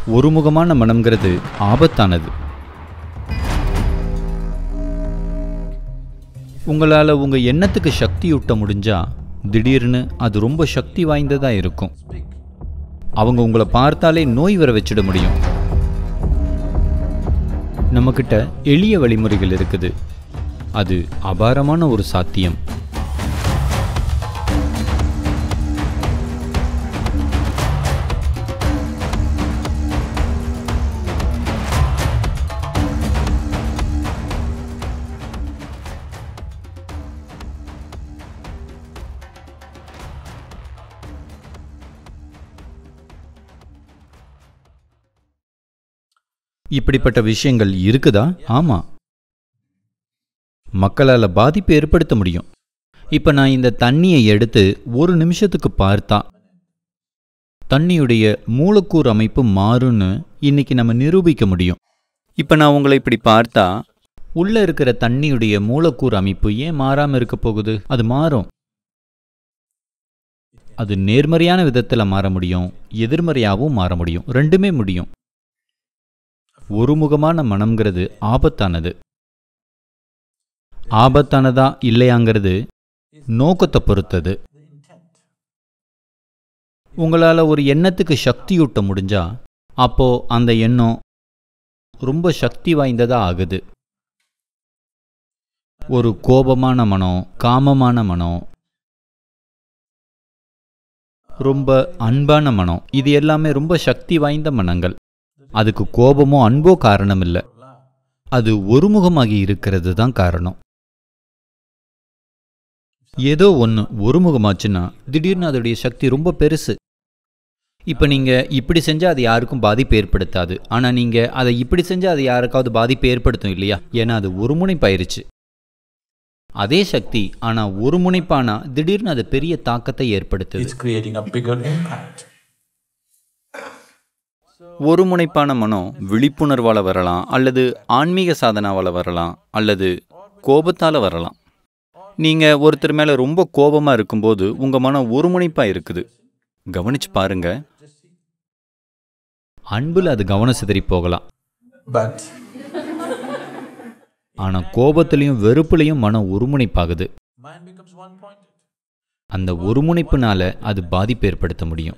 ஒருமுகமான மனம்ங்கிறது ஆபத்தானது உங்களால் உங்கள் எண்ணத்துக்கு சக்தியூட்ட முடிஞ்சா திடீர்னு அது ரொம்ப சக்தி வாய்ந்ததாக இருக்கும் அவங்க உங்களை பார்த்தாலே நோய் வர வச்சிட முடியும் நம்மக்கிட்ட எளிய வழிமுறைகள் இருக்குது அது அபாரமான ஒரு சாத்தியம் இப்படிப்பட்ட விஷயங்கள் இருக்குதா ஆமா மக்களால் பாதிப்பு ஏற்படுத்த முடியும் இப்போ நான் இந்த தண்ணியை எடுத்து ஒரு நிமிஷத்துக்கு பார்த்தா தண்ணியுடைய மூலக்கூறு அமைப்பு மாறும்னு இன்னைக்கு நம்ம நிரூபிக்க முடியும் இப்போ நான் உங்களை இப்படி பார்த்தா உள்ள இருக்கிற தண்ணியுடைய மூலக்கூறு அமைப்பு ஏன் மாறாம இருக்க போகுது அது மாறும் அது நேர்மறையான விதத்தில் மாற முடியும் எதிர்மறையாகவும் மாற முடியும் ரெண்டுமே முடியும் ஒருமுகமான மனம்ங்கிறது ஆபத்தானது ஆபத்தானதா இல்லையாங்கிறது நோக்கத்தை பொறுத்தது உங்களால் ஒரு எண்ணத்துக்கு சக்தியூட்ட முடிஞ்சா அப்போ அந்த எண்ணம் ரொம்ப சக்தி வாய்ந்ததா ஆகுது ஒரு கோபமான மனம் காமமான மனம் ரொம்ப அன்பான மனம் இது எல்லாமே ரொம்ப சக்தி வாய்ந்த மனங்கள் அதுக்கு கோபமோ அன்போ காரணம் இல்லை அது ஒருமுகமாகி இருக்கிறது தான் காரணம் ஏதோ ஒன்று ஒருமுகமாச்சுன்னா திடீர்னு அதோடைய சக்தி ரொம்ப பெருசு இப்போ நீங்கள் இப்படி செஞ்சால் அது யாருக்கும் பாதிப்பு ஏற்படுத்தாது ஆனால் நீங்கள் அதை இப்படி செஞ்சால் அது யாருக்காவது பாதிப்பு ஏற்படுத்தும் இல்லையா ஏன்னா அது ஒருமுனைப்பாயிருச்சு அதே சக்தி ஆனால் ஒருமுனைப்பானா திடீர்னு அது பெரிய தாக்கத்தை ஏற்படுத்துது It's creating a bigger impact. ஒருமுனைப்பான மனம் விழிப்புணர்வால் வரலாம் அல்லது ஆன்மீக சாதனாவால் வரலாம் அல்லது கோபத்தால் வரலாம் நீங்கள் ஒருத்தர் மேலே ரொம்ப கோபமாக இருக்கும்போது உங்கள் மனம் ஒருமுனைப்பாக இருக்குது கவனிச்சு பாருங்க அன்பில் அது கவனம் சிதறி போகலாம் But ஆனால் கோபத்திலையும் வெறுப்புலையும் மனம் ஒருமுனைப்பாகுது mind becomes one pointed. அந்த ஒருமுனைப்புனால அது பாதிப்பு ஏற்படுத்த முடியும்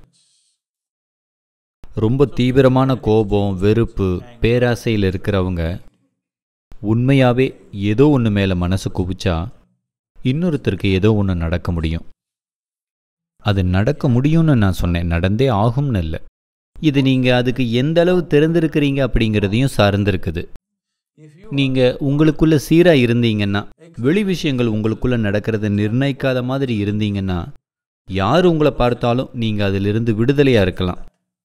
ரொம்ப தீவிரமான கோபம் வெறுப்பு பேராசையில் இருக்கிறவங்க உண்மையாவே ஏதோ ஒன்று மேலே மனசு குவிச்சா இன்னொருத்தருக்கு ஏதோ ஒன்று நடக்க முடியும் அது நடக்க முடியும்னு நான் சொன்னேன் நடந்தே ஆகும்னு இல்லை இது நீங்கள் அதுக்கு எந்த அளவு திறந்திருக்கிறீங்க அப்படிங்கிறதையும் சார்ந்திருக்குது நீங்கள் உங்களுக்குள்ள சீராக இருந்தீங்கன்னா வெளி விஷயங்கள் உங்களுக்குள்ள நடக்கிறத நிர்ணயிக்காத மாதிரி இருந்தீங்கன்னா யார் உங்களை பார்த்தாலும் நீங்கள் அதிலிருந்து விடுதலையாக இருக்கலாம்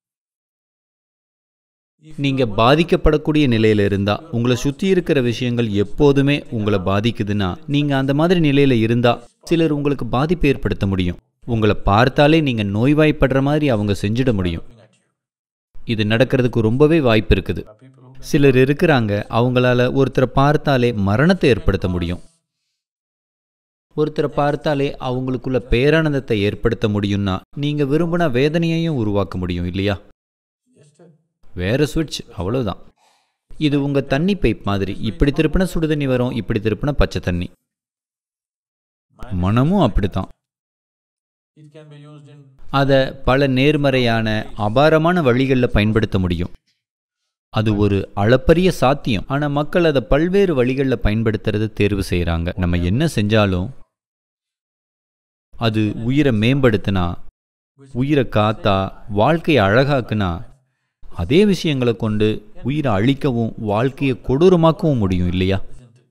நீங்க பாதிக்கப்படக்கூடிய நிலையில இருந்தா உங்களை சுத்தி இருக்கிற விஷயங்கள் எப்போதுமே உங்களை பாதிக்குதுன்னா நீங்க அந்த மாதிரி நிலையில இருந்தா சிலர் உங்களுக்கு பாதிப்பு ஏற்படுத்த முடியும் உங்களை பார்த்தாலே நீங்க நோய்வாய்ப்படுற மாதிரி அவங்க செஞ்சிட முடியும் இது நடக்கிறதுக்கு ரொம்பவே வாய்ப்பு இருக்குது சிலர் இருக்கிறாங்க அவங்களால ஒருத்தரை பார்த்தாலே மரணத்தை ஏற்படுத்த முடியும் ஒருத்தரை பார்த்தாலே அவங்களுக்குள்ள பேரானந்தத்தை ஏற்படுத்த முடியும்னா நீங்க விரும்பின வேதனையையும் உருவாக்க முடியும் இல்லையா வேற சுவிட்ச் அவ்வளவுதான் இது உங்க தண்ணி பைப் மாதிரி இப்படி திருப்பின சுடு தண்ணி வரும் இப்படி திருப்பின பச்சை தண்ணி மனமும் அப்படித்தான் It can be used in அதை பல நேர்மறையான அபாரமான வழிகளில் பயன்படுத்த முடியும் அது ஒரு அளப்பரிய சாத்தியம் ஆனால் மக்கள் அதை பல்வேறு வழிகளில் பயன்படுத்துறத தேர்வு செய்கிறாங்க நம்ம என்ன செஞ்சாலும் அது உயிரை மேம்படுத்தினா உயிரை காத்தா வாழ்க்கையை அழகாக்குனா அதே விஷயங்களை கொண்டு உயிரை அழிக்கவும் வாழ்க்கையை கொடூரமாக்கவும் முடியும் இல்லையா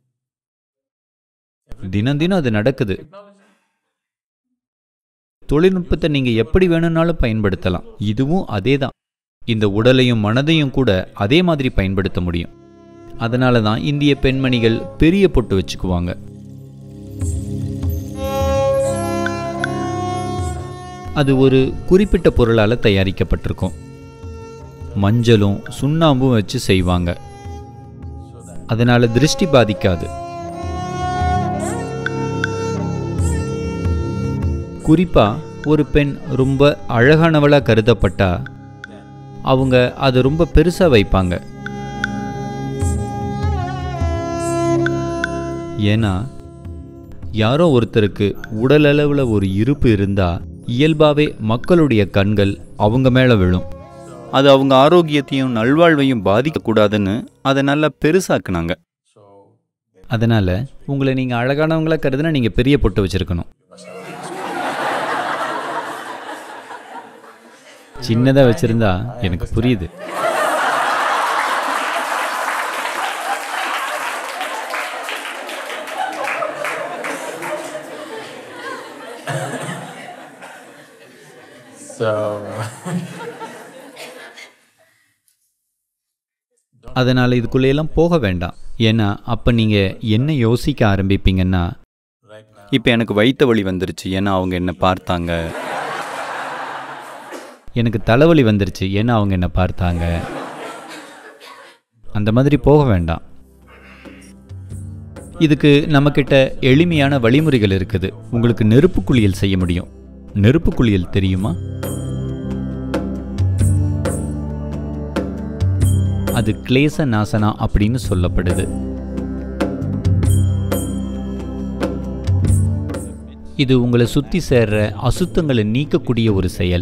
தினம் தினம் அது நடக்குது தொழில்நுட்பத்தை நீங்க எப்படி வேணும்னாலும் பயன்படுத்தலாம் இதுவும் அதேதான் இந்த உடலையும் மனதையும் கூட அதே மாதிரி பயன்படுத்த முடியும் அதனால தான் இந்திய பெண்மணிகள் பெரிய பொட்டு வச்சுக்குவாங்க அது ஒரு குறிப்பிட்ட பொருளால் தயாரிக்கப்பட்டிருக்கும் மஞ்சளும் சுண்ணாம்பும் வச்சு செய்வாங்க அதனால திருஷ்டி பாதிக்காது குறிப்பா ஒரு பெண் ரொம்ப அழகானவளா கருதப்பட்டா அவங்க அதை ரொம்ப பெருசாக வைப்பாங்க ஏன்னா யாரோ ஒருத்தருக்கு உடலளவில் ஒரு இருப்பு இருந்தால் இயல்பாகவே மக்களுடைய கண்கள் அவங்க மேலே விழும் அது அவங்க ஆரோக்கியத்தையும் நல்வாழ்வையும் பாதிக்கக்கூடாதுன்னு அதை நல்லா பெருசாக்குனாங்க So அதனால் உங்களை நீங்கள் அழகானவங்களா கருதுனா நீங்கள் பெரிய பொட்டு வச்சுருக்கணும் சின்னதாக வச்சுருந்தா எனக்கு புரியுது so அதனால் இதுக்குள்ளேயெல்லாம் போக வேண்டாம் ஏன்னா அப்போ நீங்கள் என்ன யோசிக்க ஆரம்பிப்பீங்கன்னா right now இப்போ எனக்கு வயிற்று வலி வந்துருச்சு ஏன்னா அவங்க என்னை பார்த்தாங்க எனக்கு தலைவலி வந்துருச்சு ஏன்னா அவங்க என்னை பார்த்தாங்க அந்த மாதிரி போக வேண்டாம் இதுக்கு நம்மக்கிட்ட எளிமையான வழிமுறைகள் இருக்குது உங்களுக்கு நெருப்பு குளியல் செய்ய முடியும் நெருப்பு குளியல் தெரியுமா அது கிளேச நாசனா அப்படின்னு சொல்லப்படுது இது உங்களை சுத்தி சேர்ற அசுத்தங்களை நீக்கக்கூடிய ஒரு செயல்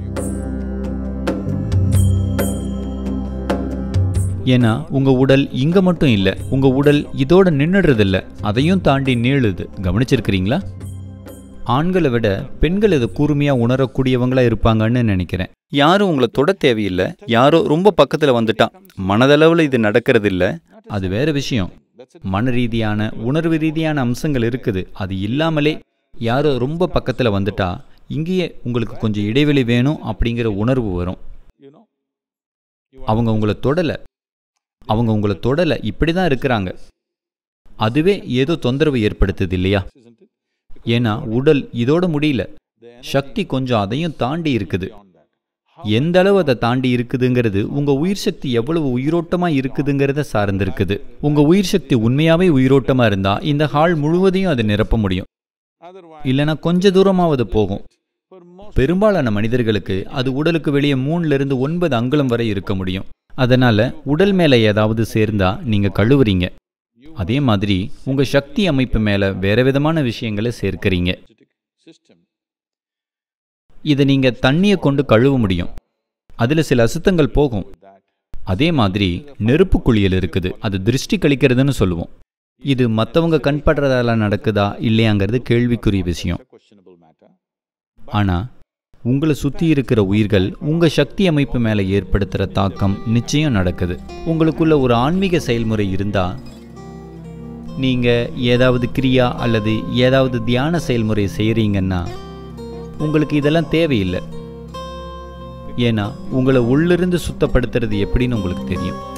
ஏன்னா உங்க உடல் இங்க மட்டும் இல்ல உங்க உடல் இதோட நின்னுடுறது இல்ல அதையும் தாண்டி நீளுது கவனிச்சிருக்கிறீங்களா ஆண்களை விட பெண்கள் இதை கூர்மையா உணரக்கூடியவங்களா இருப்பாங்கன்னு நினைக்கிறேன் யாரும் உங்களை தொட தேவையில்லை யாரோ ரொம்ப பக்கத்துல வந்துட்டா மனதளவுல இது நடக்கிறது இல்ல அது வேற விஷயம் மன ரீதியான உணர்வு ரீதியான அம்சங்கள் இருக்குது அது இல்லாமலே யாரோ ரொம்ப பக்கத்துல வந்துட்டா இங்கேயே உங்களுக்கு கொஞ்சம் இடைவெளி வேணும் அப்படிங்கிற உணர்வு வரும் அவங்க உங்களை தொடலை அவங்க உங்களை தொடலை இப்படி தான் இருக்கிறாங்க அதுவே ஏதோ தொந்தரவு ஏற்படுத்துது இல்லையா ஏன்னா உடல் இதோட முடியல சக்தி கொஞ்சம் அதையும் தாண்டி இருக்குது எந்த அளவு அதை தாண்டி இருக்குதுங்கிறது உங்க உயிர் சக்தி எவ்வளவு உயிரோட்டமா இருக்குதுங்கிறத சார்ந்து இருக்குது உங்க உயிர் சக்தி உண்மையாவே உயிரோட்டமா இருந்தா இந்த ஹால் முழுவதையும் அது நிரப்ப முடியும் இல்லைன்னா கொஞ்ச தூரமாவது போகும் பெரும்பாலான மனிதர்களுக்கு அது உடலுக்கு வெளியே மூணுல இருந்து ஒன்பது அங்குலம் வரை இருக்க முடியும் அதனால உடல் மேல ஏதாவது சேர்ந்தா நீங்க கழுவுறீங்க அதே மாதிரி உங்க சக்தி அமைப்பு மேல வேற விதமான விஷயங்களை சேர்க்கறீங்க இதை நீங்க தண்ணியை கொண்டு கழுவ முடியும் அதுல சில அசுத்தங்கள் போகும் அதே மாதிரி நெருப்பு குளியல் இருக்குது அது திருஷ்டி கழிக்கிறதுன்னு சொல்லுவோம் இது மற்றவங்க கண்படுறதால நடக்குதா இல்லையாங்கிறது கேள்விக்குரிய விஷயம் ஆனா உங்களை சுத்தி இருக்கிற உயிர்கள் உங்க சக்தி அமைப்பு மேல ஏற்படுத்துற தாக்கம் நிச்சயம் நடக்குது உங்களுக்குள்ள ஒரு ஆன்மீக செயல்முறை இருந்தா நீங்க ஏதாவது கிரியா அல்லது ஏதாவது தியான செயல்முறை செய்றீங்கன்னா உங்களுக்கு இதெல்லாம் தேவையில்லை ஏன்னா உங்களை உள்ளிருந்து சுத்தப்படுத்துறது எப்படின்னு உங்களுக்கு தெரியும்